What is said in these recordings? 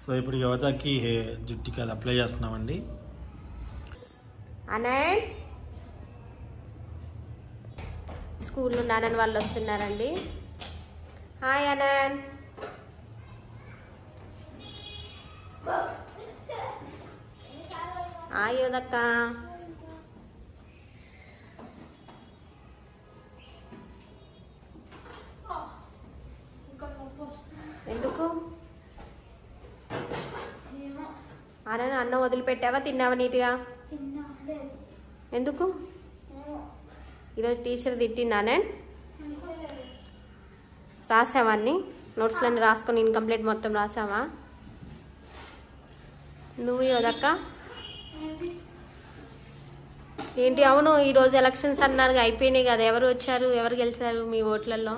So ఇప్పుడు యువతకి హే- జుట్టుకి అది అప్లై చేస్తున్నామండి అన్నయ్య స్కూల్ నుండి అనన్ వాళ్ళు వస్తున్నారండి హాయ్ అనన్ హాయ్ యోదక్క ఎందుకు అన్న అన్నం వదిలిపెట్టావా తిన్నావా నీట్గా ఎందుకు ఈరోజు టీచర్ తిట్టిందానే రాసావా అన్ని నోట్స్లన్నీ రాసుకొని ఇన్కంప్లీట్ మొత్తం రాసావా నువ్వు యోదక్క ఏంటి అవును ఈరోజు ఎలక్షన్స్ అన్నారు అయిపోయినాయి కదా ఎవరు వచ్చారు ఎవరు గెలిచారు మీ ఓట్లలో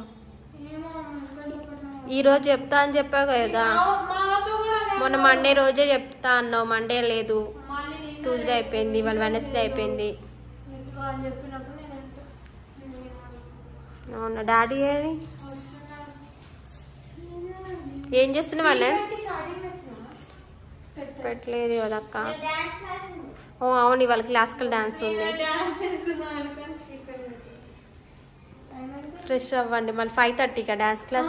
ఈరోజు చెప్తా అని చెప్పావు కదా మొన్న మండే రోజే చెప్తా అన్నావు మండే లేదు ట్యూస్డే అయిపోయింది ఇవాళ వెనస్డే అయిపోయింది అవునా డాడీ ఏడి ఏం చేస్తున్నావు వాళ్ళ పెట్టలేదు కదక్క ఓ అవును ఇవాళ క్లాసికల్ డాన్స్ ఉంది ఫ్రెష్ అవ్వండి మళ్ళీ ఫైవ్ థర్టీకా డాన్స్ క్లాస్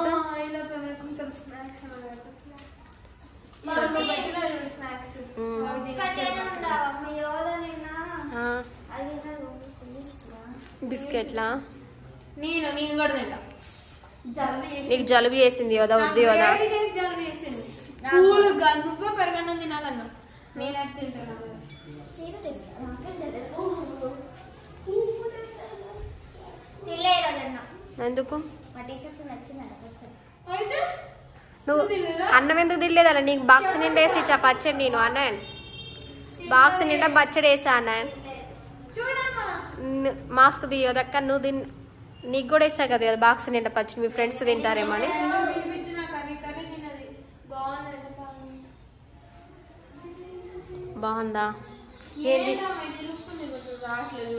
బిస్కెట్లా నేను నేను కూడా తింటా జల్దీ చేసి నీకు జలుబు చేసింది కదా వద్దు కదా వేడి చేసి జల్దీ చేసింది కూల్గా నువ్వే పెరగన్నం తినాలన్నా నేనైతే తింటాను తెలియదన్న ఎందుకు మా టీచర్కి నచ్చిందట కొంచెం అయితే నువ్వు అన్నం ఎందుకు తినలేదు అలా నీకు బాక్స్ నిండా వేసి ఇచ్చా పచ్చడి నేను అన్నాను బాక్స్ నిండా పచ్చడి వేసా అన్నాను చూడమ్మా న- మాస్క్ తీయదక్క నువ్వు తిన్ నీకు కూడా ఇస్తా కదా కదా బాక్స్ నిండా పచ్చడి మీ ఫ్రెండ్స్ తింటారేమో అని తినిపించిన కర్రీ కర్రీ తినది బాగుందండి బాగుంది బాగుందా ఏంటి ఏంటమ్మా ఇది లుక్కుంది కొంచెం రావట్లేదు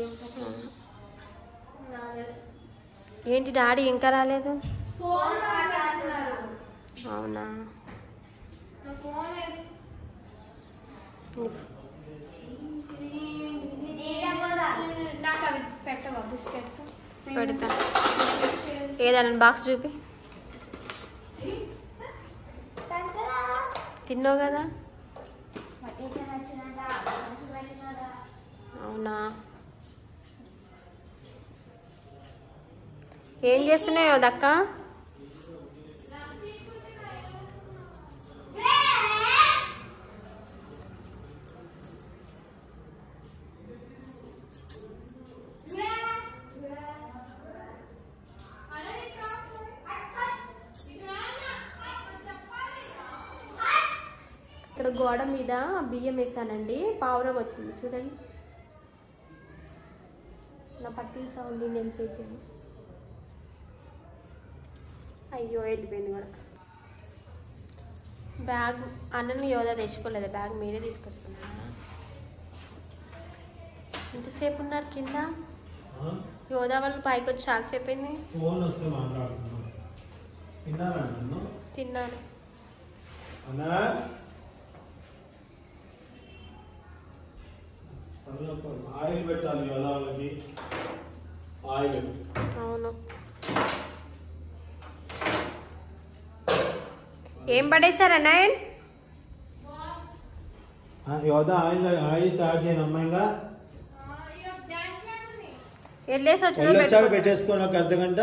నాదే. ఏంటి డాడీ ఇంకా రాలేదు ఫోన్ మాట్లాడుతున్నారు అవునా నా ఫోన్ ఏది నాకు అవి పెట్టవా బిస్కెట్స్ పెడతా ఏదైనా బాక్స్ చూపి తిన్నావు కదా మా టీచర్ నచ్చిందట మంచి పెట్టినాడ అవునా ఏం చేస్తున్నాయో దక్క ఇక్కడ గోడ మీద బియ్యం వేసానండి పావురం వచ్చింది చూడండి నా పట్టీల సౌండ్ నేను వెళ్ళిపోయింది అయ్యో వెళ్ళిపోయింది కూడా బ్యాగ్ అన్నను యోధా తెచ్చుకోలేదు బ్యాగ్ మీరే తీసుకొస్తున్నారా ఎంతసేపు ఉన్నారు కింద యోధా వాళ్ళు పైకి వచ్చి చాలాసేపు అయింది ఫోన్ వస్తే మాట్లాడుతున్నాం తిన్నారా నన్ను తిన్నాను అన్నా తలనొప్పి. ఆయిల్ పెట్టాలి కదా వాళ్ళకి ఆయిల్ అవును ఏం పడేశారా నాయన్ యోధ ఆయిల్ ఆయిల్ తయారు చేయను అమ్మాయిగా వెళ్ళేసి వచ్చిన వెళ్ళొచ్చాక పెట్టేసుకోండి ఒక అర్ధ గంట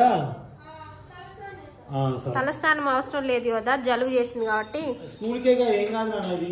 ఆ, సరే తలస్నానం అవసరం లేదు కదా జలుబు చేసింది కాబట్టి స్కూల్కే ఏం కాదు నాన్న ఇది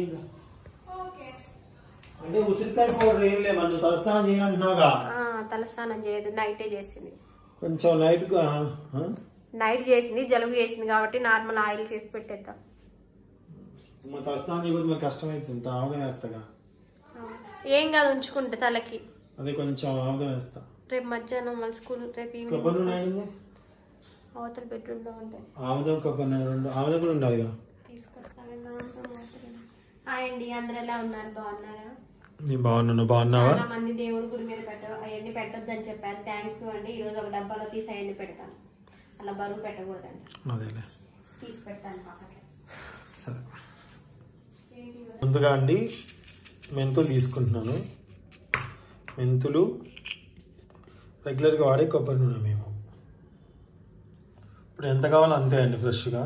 అంటే ఉసిరికాయ పౌడర్ ఏం లేవు నువ్వు తలస్నానం చేయాలంటున్నావుగా ఆ, తలస్నానం చేయదు నైటే చేసింది కొంచెం లైట్ గా ఆ? నైట్ చేసింది జలుబు చేసింది కాబట్టి నార్మల్ ఆయిల్ తీసి పెట్టేద్దాం మా తలస్నానం చేయకపోతే మరి కష్టమైతుంది ఆముదం వేస్తాగా ఏం కాదు ఉంచుకుంటే తలకి అదే కొంచెం ఆముదం వేస్తా రేపు మధ్యాహ్నం మళ్ళీ స్కూల్ రేపు కొబ్బరి నూనె ఈవినింగ్ ఏంది? అవతల బెడ్రూమ్లో ఉంటాయి ఆముదం కొబ్బరి నూనె రెండు ఆముదం కూడా ఉండాలిగా తీసుకొస్తాను హాయ్ అండి అందరు ఎలా ఉన్నారు బాగున్నారా నేను బాగున్నాను బాగున్నావా చాలా మంది దేవుడి గుడి మీద పెట్ట అవన్నీ పెట్టొద్దని చెప్పారు థ్యాంక్ యూ అండి ఈరోజు ఒక డబ్బాలో తీసి అవన్నీ పెడతాను అలా బరువు పెట్టకూడదండి అదేలే తీసి పెడతాను పక్కకి సరే ముందుగా అండి మెంతులు తీసుకుంటున్నాను మెంతులు రెగ్యులర్గా వాడే కొబ్బరి నూనె మేము ఇప్పుడు ఎంత కావాలో అంతే అండి ఫ్రెష్గా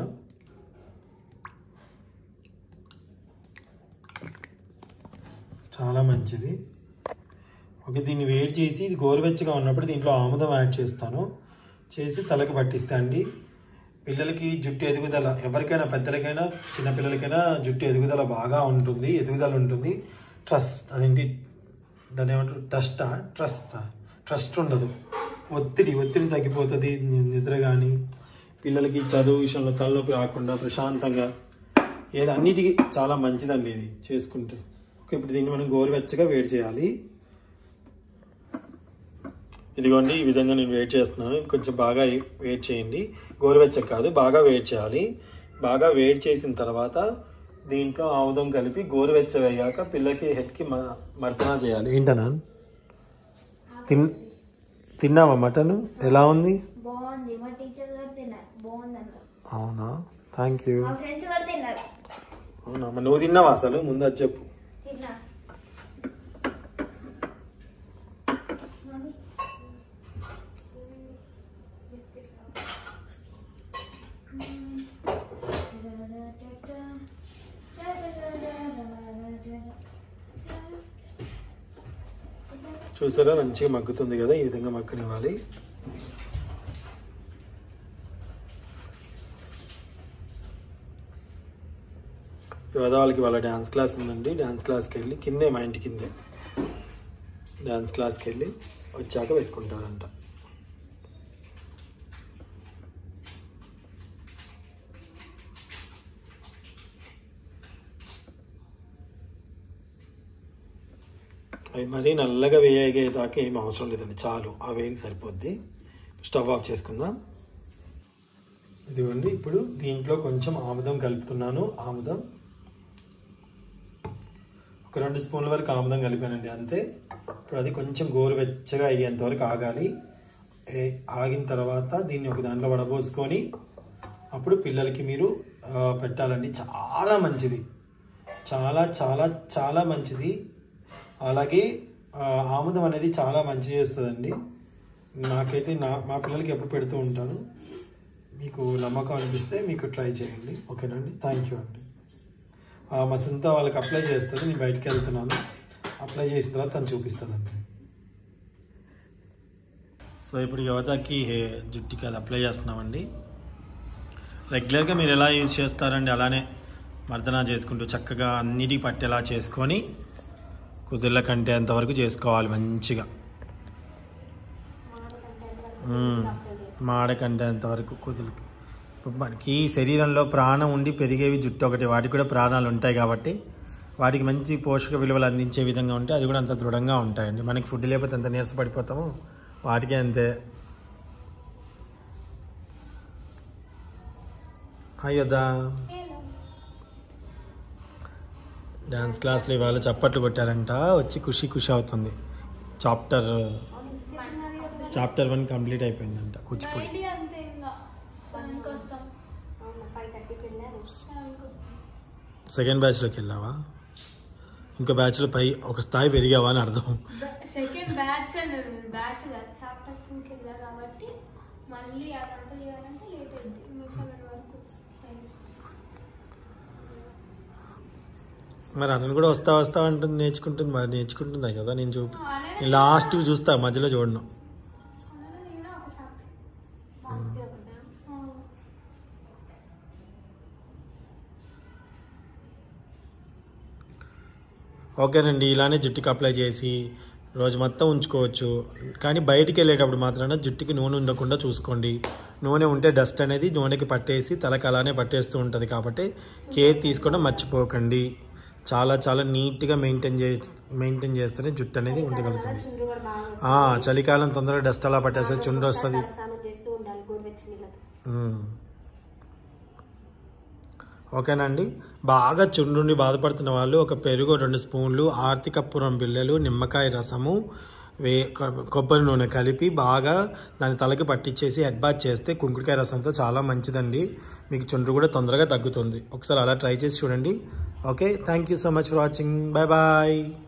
చాలా మంచిది ఓకే దీన్ని వేడి చేసి ఇది గోరువెచ్చగా ఉన్నప్పుడు దీంట్లో ఆముదం యాడ్ చేస్తాను చేసి తలకి పట్టిస్తా అండి పిల్లలకి జుట్టు ఎదుగుదల ఎవరికైనా పెద్దలకైనా చిన్నపిల్లలకైనా జుట్టు ఎదుగుదల బాగా ఉంటుంది ఎదుగుదల ఉంటుంది ట్రస్ట్ అదేంటి దాన్ని ఏమంటారు ట్రస్టా ట్రస్టా ట్రస్ట్ ఉండదు ఒత్తిడి ఒత్తిడి తగ్గిపోతుంది ని- నిద్ర కానీ పిల్లలకి చదువు విషయంలో తలనొప్పి రాకుండా ప్రశాంతంగా ఏది అన్నిటికీ చాలా మంచిదండి ఇది చేసుకుంటే ఓకే ఇప్పుడు దీన్ని మనం గోరువెచ్చగా వేడి చేయాలి ఇదిగోండి ఈ విధంగా నేను వెయిట్ చేస్తున్నాను ఇది కొంచెం బాగా వెయిట్ చేయండి గోరువెచ్చగా కాదు బాగా వెయిట్ చేయాలి బాగా వెయిట్ చేసిన తర్వాత దీంట్లో ఆముదం కలిపి గోరువెచ్చగా అయ్యాక పిల్లకి హెడ్కి మ మర్దనా చేయాలి ఏంటనా తిన్ తిన్నావా మటన్ ఎలా ఉంది బాగుంది మా టీచర్ కూడా తిన్నారు బాగుంది అన్నారు అవునా థ్యాంక్ యూ మా ఫ్రెండ్స్ కూడా తిన్నారు అవునా మరి నువ్వు తిన్నావా అసలు ముందు అది చెప్పు తిన్నా మమ్మీ చూసారా మంచిగా మగ్గుతుంది కదా ఈ విధంగా మగ్గనివ్వాలి యోధ వాళ్ళకి వాళ్ళ డ్యాన్స్ క్లాస్ ఉందండి డ్యాన్స్ క్లాస్కి వెళ్ళి కిందే మా ఇంటి కిందే డ్యాన్స్ క్లాస్కి వెళ్ళి వచ్చాక పెట్టుకుంటారంట అవి మరీ నల్లగా వేయగేదాకా ఏం అవసరం లేదండి చాలు ఆ వేడికి సరిపోద్ది స్టవ్ ఆఫ్ చేసుకుందాం ఇదిగోండి ఇప్పుడు దీంట్లో కొంచెం ఆముదం కలుపుతున్నాను ఆముదం ఒక రెండు స్పూన్ల వరకు ఆముదం కలిపానండి అంతే ఇప్పుడు అది కొంచెం గోరువెచ్చగా అయ్యేంత వరకు ఆగాలి ఏ- ఆగిన తర్వాత దీన్ని ఒక దాంట్లో వడబోసుకొని అప్పుడు పిల్లలకి మీరు ఆ, పెట్టాలండి చాలా మంచిది చాలా చాలా చాలా మంచిది అలాగే ఆ, ఆముదం అనేది చాలా మంచి చేస్తుందండి నాకైతే నా మా పిల్లలకి ఎప్పుడు పెడుతూ ఉంటాను మీకు నమ్మకం అనిపిస్తే మీకు ట్రై చేయండి ఓకేనండి థ్యాంక్ యూ అండి ఆ, మా సుంత వాళ్ళకి అప్లై చేస్తుంది నేను బయటికి వెళ్తున్నాను అప్లై చేసిన తర్వాత తను చూపిస్తుందండి సో ఇప్పుడు యువతకి హే- జుట్టుకి అది అప్లై చేస్తున్నామండి రెగ్యులర్గా మీరు ఎలా యూజ్ చేస్తారండి అలానే మర్దన చేసుకుంటూ చక్కగా అన్నిటికి పట్టేలా చేసుకొని కుదిర్ల కంటే అంతవరకు చేసుకోవాలి మంచిగా మ్మ్. మాడ కంటే అంతవరకు కుదులకి ఇప్పుడు మనకి శరీరంలో ప్రాణం ఉండి పెరిగేవి జుట్టు ఒకటి వాటికి కూడా ప్రాణాలు ఉంటాయి కాబట్టి వాటికి మంచి పోషక విలువలు అందించే విధంగా ఉంటే అది కూడా అంత దృఢంగా ఉంటాయండి మనకి ఫుడ్ లేకపోతే ఎంత నీరసపడిపోతామో వాటికి అంతే హాయ్ వద్దా డ్యాన్స్ క్లాస్లో ఇవాళ చప్పట్లు కొట్టారంట వచ్చి ఖుషి ఖుషి అవుతుంది చాప్టర్ చాప్టర్ వన్ కంప్లీట్ అయిపోయిందంట కూచిపూడి డైలీ అంతే ఇంకా సెవెన్కి వస్తాం ఫైవ్ థర్టీకి వెళ్ళారు సెవెన్కి వస్తాం సెకండ్ బ్యాచ్లోకి వెళ్ళావా ఇంకో బ్యాచ్లో పై ఒక స్థాయి పెరిగావా అని అర్థం సెకండ్ బ్యాచ్ అండ్ బ్యాచ్ కాదు చాప్టర్ టూకి వెళ్ళా కాబట్టి మళ్ళీ అదంతా చేయాలంటే లేట్ అయింది మీ సెవెన్ వరకు టైం. మరి అన్నను కూడా వస్తా వస్తా అంటుంది నేర్చుకుంటుంది మరి నేర్చుకుంటుందా కదా నేను చూపి అలానే నేను లాస్ట్ చూస్తా మధ్యలో చూడను అలానే నేను ఒక చాప్టర్ ఓకేనండి ఇలానే జుట్టుకి అప్లై చేసి రోజు మొత్తం ఉంచుకోవచ్చు కానీ బయటికి వెళ్ళేటప్పుడు మాత్రాన జుట్టుకి నూనె ఉండకుండా చూసుకోండి నూనె ఉంటే డస్ట్ అనేది నూనెకి పట్టేసి తలకి అలానే పట్టేస్తూ ఉంటుంది కాబట్టి కేర్ తీసుకోవడం మర్చిపోకండి చాలా చాలా నీట్గా మెయింటైన్ చే మెయింటైన్ చేస్తేనే జుట్టు అనేది ఉండగలుగుతుంది చుండ్రు కూడా బాగా ఆ, చలికాలం తొందరగా డస్ట్ అలా పట్టేస్తుంది చుండ్రు వస్తుంది స్నానం చేస్తూ ఉండాలి గోరువెచ్చని నీళ్ళతో మ్మ్. ఓకేనండి బాగా చుండుండి బాధపడుతున్న వాళ్ళు ఒక పెరుగు రెండు స్పూన్లు ఆర్తికపురం బిళ్ళలు నిమ్మకాయ రసము వే కొ- కొబ్బరి నూనె కలిపి బాగా దాని తలకి పట్టించేసి హెడ్ బాత్ చేస్తే కుంకుడుకాయ రసంతో చాలా మంచిదండి మీకు చుండ్రు కూడా తొందరగా తగ్గుతుంది ఒకసారి అలా ట్రై చేసి చూడండి okay thank you so much for watching bye bye